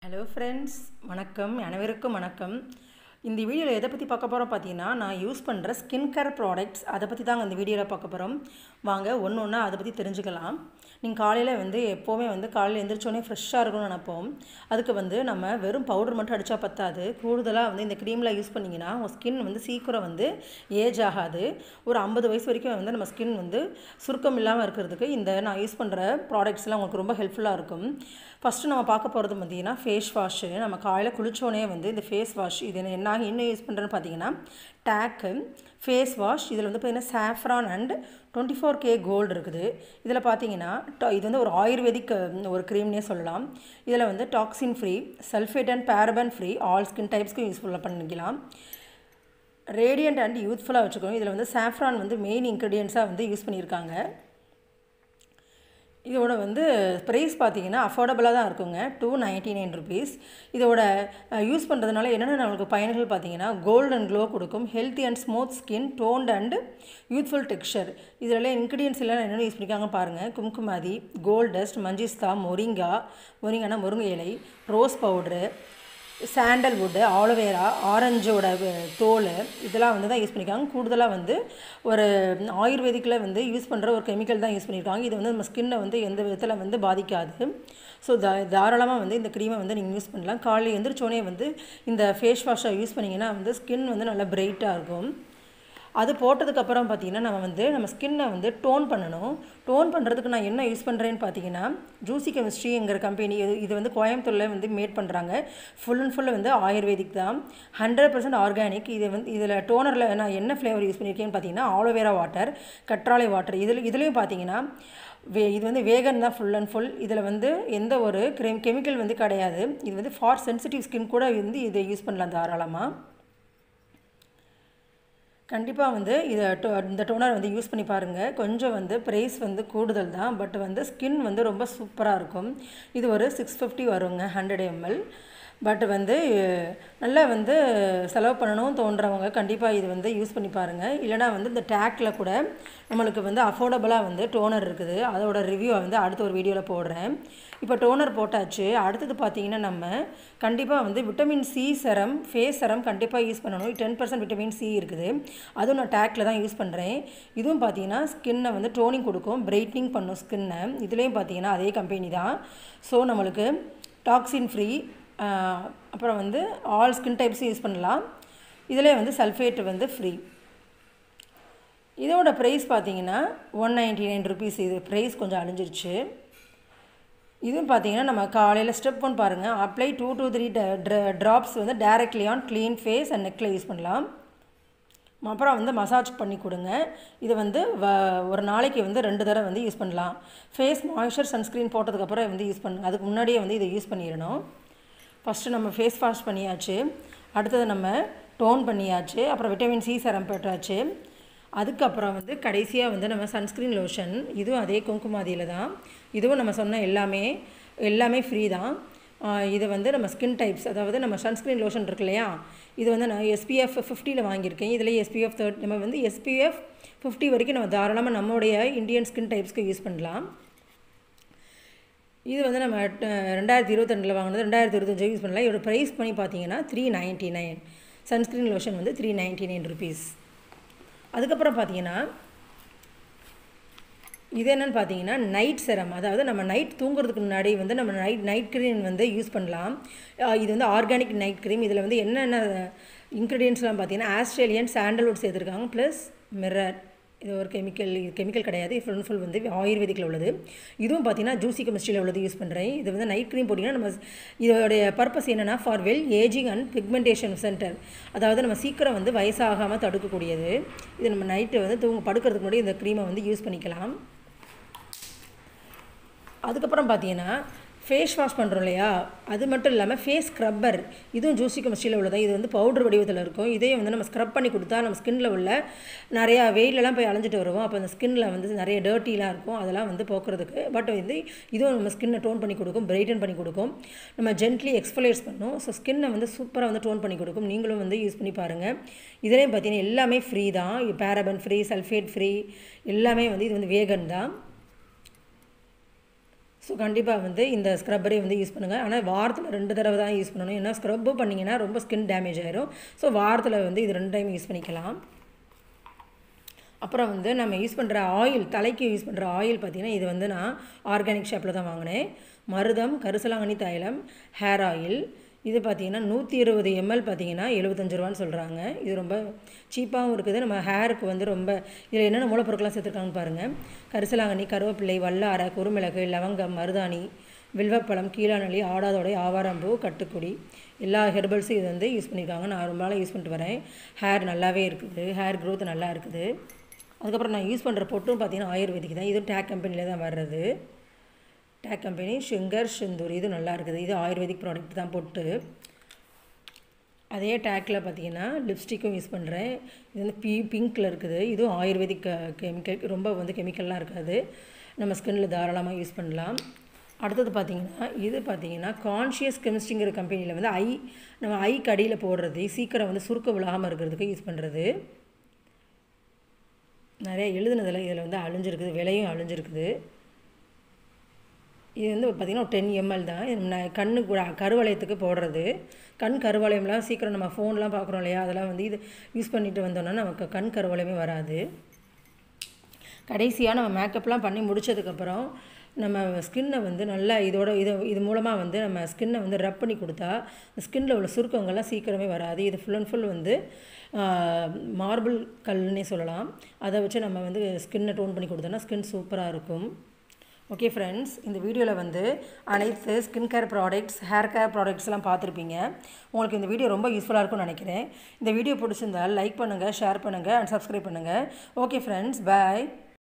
hello friends வணக்கம் அனைவருக்கும் வணக்கம் இந்த வீடியோவில் எதை பற்றி பார்க்க போகிறோம் பார்த்தீங்கன்னா நான் யூஸ் பண்ணுற ஸ்கின் கேர் ப்ராடக்ட்ஸ் அதை பற்றி தாங்க இந்த வீடியோவில் பார்க்க போகிறோம் வாங்க ஒன்று ஒன்றா அதை பற்றி தெரிஞ்சுக்கலாம் நீங்கள் காலையில் வந்து எப்போவுமே வந்து காலையில் எழுந்திரிச்சோடனே ஃப்ரெஷ்ஷாக இருக்கணும்னு நினைப்போம் அதுக்கு வந்து நம்ம வெறும் பவுடர் மட்டும் அடித்தா பத்தாது கூடுதலாக வந்து இந்த க்ரீமில் யூஸ் பண்ணிங்கன்னா உங்கள் ஸ்கின் வந்து சீக்கிரம் வந்து ஏஜ் ஆகாது ஒரு ஐம்பது வயசு வரைக்கும் வந்து நம்ம ஸ்கின் வந்து சுருக்கம் இல்லாமல் இருக்கிறதுக்கு இந்த நான் யூஸ் பண்ணுற ப்ராடக்ட்ஸ்லாம் உங்களுக்கு ரொம்ப ஹெல்ப்ஃபுல்லாக இருக்கும் ஃபஸ்ட்டு நம்ம பார்க்க போகிறது பார்த்தீங்கன்னா ஃபேஸ் வாஷு நம்ம காலையில் குளித்தோடனே வந்து இந்த ஃபேஸ் வாஷ் இது என்ன என்ன யூஸ் பண்ணுறேன்னு பார்த்தீங்கன்னா டேக்கு ஃபேஸ் வாஷ் இதில் வந்து பார்த்திங்கன்னா saffron and twenty four K gold இருக்குது இதில் பார்த்தீங்கன்னா ட- இது வந்து ஒரு ஆயுர்வேதிக் அஹ், ஒரு க்ரீம்னே சொல்லலாம் இதில் வந்து toxin free sulphate and paraben free all skin டைப்ஸ்க்கு யூஸ்ஃபுல்லாக பண்ணிக்கலாம் ரேடியண்ட் அண்ட் யூத்ஃபுல்லாக வச்சுக்கணும் இதில் வந்து சாஃப்ரான் வந்து மெயின் இன்க்ரீடியன்ஸாக வந்து யூஸ் பண்ணியிருக்காங்க இதோட வந்து ப்ரைஸ் பார்த்தீங்கன்னா அஃபோர்டபுளாக தான் இருக்குங்க டூ நைன்ட்டி நைன் ருபீஸ் இதோட யூஸ் பண்ணுறதுனால என்னென்ன நம்மளுக்கு பயன்கள் பார்த்தீங்கன்னா கோல்ட் அண்ட் க்ளோ கொடுக்கும் healthy and smooth skin toned and youthful texture இதில் இன்க்ரீடியன்ஸ் எல்லாம் என்னென்ன யூஸ் பண்ணியிருக்காங்க பாருங்கள் kumkumadi gold dust manjistha moringa மொரிங்கானா முருங்கை இலை ரோஸ் பவுட்ரு சாண்டல்வுட்டு ஆலோவேரா ஆரஞ்சோட வ- தோல் இதெல்லாம் வந்து தான் யூஸ் பண்ணியிருக்காங்க கூடுதலாக வந்து ஒரு ஆயுர்வேதிக்கில் வந்து யூஸ் பண்ணுற ஒரு கெமிக்கல் தான் யூஸ் பண்ணியிருக்காங்க இது வந்து நம்ம ஸ்கின்னை வந்து எந்த விதத்தில் வந்து பாதிக்காது ஸோ தா தாராளமாக வந்து இந்த க்ரீமை வந்து நீங்கள் யூஸ் பண்ணலாம் காலையில் எந்திரிச்சோடனே வந்து இந்த ஃபேஸ் வாஷை யூஸ் பண்ணிங்கன்னா வந்து ஸ்கின் வந்து நல்லா பிரைட்டாக இருக்கும் அது போட்டதுக்கப்புறம் பார்த்தீங்கன்னா நம்ம வந்து நம்ம ஸ்கின்னை வந்து டோன் பண்ணணும் டோன் பண்ணுறதுக்கு நான் என்ன யூஸ் பண்ணுறேன்னு பார்த்தீங்கன்னா ஜூசி கெமிஸ்ட்ரிங்கிற கம்பெனி இது இது வந்து கோயம்புத்தூரில் வந்து மேட் பண்ணுறாங்க ஃபுல் அண்ட் ஃபுல் வந்து ஆயுர்வேதிக் தான் ஹண்ட்ரட் பர்சன்ட் ஆர்கானிக் இது வந்து இதில் டோனரில் நான் என்ன ஃப்ளேவர் யூஸ் பண்ணியிருக்கேன்னு பார்த்தீங்கன்னா ஆலோவேரா வாட்டர் கற்றாழை வாட்டர் இதில் இதுலேயும் பார்த்தீங்கன்னா வே இது வந்து வேகன் தான் ஃபுல் அண்ட் ஃபுல் இதில் வந்து எந்த ஒரு கிரெம் கெமிக்கல் வந்து கிடையாது இது வந்து ஃபார் சென்சிட்டிவ் ஸ்கின் கூட வந்து இதை யூஸ் பண்ணலாம் தாராளமாக கண்டிப்பாக வந்து இதை டோ இந்த டோனர் வந்து யூஸ் பண்ணி பாருங்கள் கொஞ்சம் வந்து ப்ரைஸ் வந்து கூடுதல் தான் பட் வந்து ஸ்கின் வந்து ரொம்ப சூப்பராக இருக்கும் இது ஒரு சிக்ஸ் ஃபிஃப்டி வருங்க ஹண்ட்ரட் எம்எல் பட் வந்து அஹ், நல்லா வந்து செலவு பண்ணணும் தோன்றவங்க கண்டிப்பாக இது வந்து யூஸ் பண்ணி பாருங்கள் இல்லைனா வந்து இந்த டேக்கில் கூட நம்மளுக்கு வந்து அஃபோர்டபுளாக வந்து டோனர் இருக்குது அதோட ரிவ்யூ வந்து அடுத்த ஒரு வீடியோவில் போடுறேன் இப்போ டோனர் போட்டாச்சு அடுத்தது பார்த்தீங்கன்னா நம்ம கண்டிப்பாக வந்து vitamin C serum face serum கண்டிப்பாக யூஸ் பண்ணணும் டென் பர்சன்ட் விட்டமின் சி இருக்குது அதுவும் நான் டேக்கில் தான் யூஸ் பண்ணுறேன் இதுவும் பார்த்தீங்கன்னா ஸ்கின்னை வந்து டோனிங் கொடுக்கும் பிரைட்னிங் பண்ணும் ஸ்கின்னை இதுலேயும் பார்த்தீங்கன்னா அதே கம்பெனி தான் ஸோ நம்மளுக்கு டாக்ஸின் ஃப்ரீ அப்புறம் வந்து ஆல் ஸ்கின் டைப்ஸும் யூஸ் பண்ணலாம் இதிலே வந்து சல்ஃபேட் வந்து ஃப்ரீ இதோட ப்ரைஸ் பார்த்தீங்கன்னா ஒன் நைன்டி நைன் ருபீஸ் இது ப்ரைஸ் கொஞ்சம் அழிஞ்சிருச்சு இதுவும் பார்த்தீங்கன்னா நம்ம காலையில் ஸ்டெப் ஒன் பாருங்கள் apply two two three drops வந்து directly on clean face and நெக்கில் யூஸ் பண்ணலாம் அப்புறம் வந்து மசாஜ் பண்ணி கொடுங்க இது வந்து வ ஒரு நாளைக்கு வந்து ரெண்டு தடவை வந்து யூஸ் பண்ணலாம் ஃபேஸ் மாய்ஸ்சர் சன்ஸ்க்ரீன் போட்டதுக்கப்புறம் வந்து யூஸ் பண்ணு அதுக்கு முன்னாடியே வந்து இதை யூஸ் பண்ணிடணும் ஃபஸ்ட்டு நம்ம ஃபேஸ் வாஷ் பண்ணியாச்சு அடுத்தது நம்ம டோன் பண்ணியாச்சு அப்புறம் விட்டமின் சி சரம் போட்டாச்சு அதுக்கப்புறம் வந்து கடைசியாக வந்து நம்ம சன்ஸ்க்ரீன் லோஷன் இதுவும் அதே குங்குமாதியில் தான் இதுவும் நம்ம சொன்ன எல்லாமே எல்லாமே ஃப்ரீ தான் ஆஹ் இது வந்து நம்ம ஸ்கின் டைப்ஸ் அதாவது நம்ம சன்ஸ்க்ரீன் லோஷன் இருக்கு இல்லையா இது வந்து நான் எஸ்பிஎஃப் ஃபிஃப்டியில் வாங்கியிருக்கேன் இதில் எஸ்பிஎஃப் தேர்ட் நம்ம வந்து எஸ்பிஎஃப் ஃபிஃப்டி வரைக்கும் நம்ம தாராளமாக நம்மளுடைய இந்தியன் ஸ்கின் டைப்ஸ்க்கு யூஸ் பண்ணலாம் இது வந்து நம்ம அஹ், ரெண்டாயிரத்தி இருபத்தெண்டில் வாங்கினது ரெண்டாயிரத்தி இருபத்தஞ்சு யூஸ் பண்ணலாம் இதோட ப்ரைஸ் பண்ணி பார்த்தீங்கன்னா three ninety nine sunscreen lotion வந்து த்ரீ நைன்ட்டி நைன் ருபீஸ் அதுக்கப்புறம் பார்த்தீங்கன்னா இது என்னன்னு பார்த்தீங்கன்னா நைட் செரம் அதாவது நம்ம நைட் தூங்குறதுக்கு முன்னாடி வந்து நம்ம நைட் நைட் க்ரீம் வந்து யூஸ் பண்ணலாம் அஹ் இது வந்து ஆர்கானிக் நைட் க்ரீம் இதில் வந்து என்னென்ன இன்க்ரீடியன்ஸ்லாம் பார்த்தீங்கன்னா ஆஸ்திரேலியன் சாண்டல்வுட் சேர்த்துருக்காங்க ப்ளஸ் மிரர் இது ஒரு கெமிக்கல் இது கெமிக்கல் கிடையாது ஃபுல் அண்ட் ஃபுல் வந்து ஆயுர்வேதிக்கில் உள்ளது இதுவும் பார்த்தீங்கன்னா ஜூசி கெமிஸ்ட்ரியில் உள்ளது யூஸ் பண்ணுறேன் இது வந்து நைட் க்ரீம் போட்டிங்கன்னா நம்ம இதோடைய பர்பஸ் என்னென்னா for well ageing and pigmentation centre அதாவது நம்ம சீக்கிரம் வந்து வயசாகாமல் தடுக்கக்கூடியது இது நம்ம நைட்டு வந்து தூங்க படுக்கிறதுக்கு முன்னாடி இந்த க்ரீமை வந்து யூஸ் பண்ணிக்கலாம் அதுக்கப்புறம் பார்த்தீங்கன்னா ஃபேஸ் வாஷ் பண்ணுறோம் இல்லையா அது மட்டும் இல்லாமல் ஃபேஸ் ஸ்க்ரப்பர் இதுவும் ஜூசி கெமிஸ்ட்ரியில் உள்ளதா இது வந்து பவுடர் வடிவத்தில் இருக்கும் இதையும் வந்து நம்ம ஸ்க்ரப் பண்ணி கொடுத்தா நம்ம ஸ்கின்ல உள்ள நிறையா வெயிலெலாம் போய் அலைஞ்சிட்டு வருவோம் அப்போ அந்த ஸ்கின்ல வந்து நிறைய டர்ட்டிலாம் இருக்கும் அதெல்லாம் வந்து போக்குறதுக்கு பட் வந்து இதுவும் நம்ம ஸ்கின்னை டோன் பண்ணி கொடுக்கும் பிரைட்டன் பண்ணி கொடுக்கும் நம்ம ஜென்ட்லி எக்ஸ்ஃபோலேட்ஸ் பண்ணும் ஸோ ஸ்கின்னை வந்து சூப்பராக வந்து டோன் பண்ணி கொடுக்கும் நீங்களும் வந்து யூஸ் பண்ணி பாருங்கள் இதுலேயும் பார்த்தீங்கன்னா எல்லாமே ஃப்ரீ தான் பேரபன் ஃப்ரீ சல்ஃபேட் ஃப்ரீ எல்லாமே வந்து இது வந்து வேகன் தான் ஸோ கண்டிப்பாக வந்து இந்த ஸ்க்ரப்பரே வந்து யூஸ் பண்ணுங்கள் ஆனால் வாரத்தில் ரெண்டு தடவை தான் யூஸ் பண்ணணும் ஏன்னா ஸ்க்ரப்பு பண்ணிங்கன்னா ரொம்ப ஸ்கின் டேமேஜ் ஆயிரும் ஸோ வாரத்தில் வந்து இது ரெண்டு டைம் யூஸ் பண்ணிக்கலாம் அப்புறம் வந்து நம்ம யூஸ் பண்ணுற ஆயில் தலைக்கு யூஸ் பண்ணுற ஆயில் பார்த்திங்கன்னா இது வந்து நான் ஆர்கானிக் ஷாப்பில் தான் வாங்கினேன் மருதம் கரிசலாங்கண்ணி தைலம் ஹேர் ஆயில் இது பார்த்திங்கன்னா நூற்றி இருபது எம்எல் பார்த்திங்கன்னா எழுபத்தஞ்சு ரூபான்னு சொல்கிறாங்க இது ரொம்ப சீப்பாகவும் இருக்குது நம்ம ஹேருக்கு வந்து ரொம்ப இதில் என்னென்ன மூலப்பொருட்கள்லாம் சேர்த்துருக்காங்கன்னு பாருங்கள் கரிசலாங்கண்ணி கருவேப்பிள்ளை வல்லாரை குறுமிளகு லவங்கம் மருதாணி வில்வப்பழம் கீழாநெல்லி ஆடாதோடை ஆவாரம்பூ கட்டுக்குடி எல்லா ஹெர்பல்ஸும் இது வந்து யூஸ் பண்ணியிருக்காங்க நான் ரொம்ப நாளாக யூஸ் பண்ணிட்டு வரேன் ஹேர் நல்லாவே இருக்குது ஹேர் க்ரோத் நல்லா இருக்குது அதுக்கப்புறம் நான் யூஸ் பண்ணுற பொட்டும் பார்த்தீங்கன்னா ஆயுர்வேதிக் தான் இதுவும் டேக் கம்பெனியில் தான் வர்றது டேக் கம்பெனி ஷிங்கர் ஷிந்தூர் இது நல்லா இருக்குது இது ஆயுர்வேதிக் ப்ராடக்ட் தான் பொட்டு அதே டேக்கில் பார்த்தீங்கன்னா லிப்ஸ்டிக்கும் யூஸ் பண்ணுறேன் இது வந்து பி பிங்க்கில் இருக்குது இதுவும் ஆயுர்வேதிக் கெமிக்கல் ரொம்ப வந்து கெமிக்கல்லாம் இருக்காது நம்ம ஸ்கின்னில் தாராளமாக யூஸ் பண்ணலாம் அடுத்தது பார்த்தீங்கன்னா இது பார்த்தீங்கன்னா கான்ஷியஸ் கெமிஸ்ட்ரிங்கிற கம்பெனியில் வந்து ஐ நம்ம ஐ கடியில் போடுறது சீக்கிரம் வந்து சுருக்க விழாமல் இருக்கிறதுக்கு யூஸ் பண்ணுறது நிறைய எழுதுனதில் இதில் வந்து அழிஞ்சிருக்குது விலையும் அழிஞ்சிருக்குது இது வந்து பார்த்திங்கன்னா டென் எம்எல் தான் இது நம்ம கண்ணு கூட கருவளையத்துக்கு போடுறது கண் கருவளையம்லாம் சீக்கிரம் நம்ம ஃபோன்லாம் பார்க்குறோம் இல்லையா அதெல்லாம் வந்து இது யூஸ் பண்ணிட்டு வந்தோம்னா நமக்கு கண் கருவளையமே வராது கடைசியாக நம்ம மேக்கப்லாம் பண்ணி முடிச்சதுக்கப்புறம் நம்ம ஸ்கின்னை வந்து நல்லா இதோட இது இது மூலமாக வந்து நம்ம ஸ்கின்னை வந்து ரப் பண்ணி கொடுத்தா ஸ்கின்னில் உள்ள சுருக்கங்கள்லாம் சீக்கிரமே வராது இது ஃபுல் அண்ட் ஃபுல் வந்து மார்பிள் கல்னே சொல்லலாம் அதை வச்சு நம்ம வந்து ஸ்கின்னை டோன் பண்ணி கொடுத்தோன்னா ஸ்கின் சூப்பராக இருக்கும் ஓகே ஃப்ரெண்ட்ஸ் இந்த வீடியோவில் வந்து அனைத்து skin care products hair care ப்ராடக்ட்ஸ்லாம் பார்த்துருப்பீங்க உங்களுக்கு இந்த வீடியோ ரொம்ப யூஸ்ஃபுல்லாக இருக்கும்னு நினைக்கிறேன் இந்த வீடியோ பிடிச்சிருந்தால் லைக் பண்ணுங்கள் ஷேர் பண்ணுங்கள் அண்ட் சப்ஸ்கிரைப் பண்ணுங்கள் ஓகே ஃப்ரெண்ட்ஸ் பாய்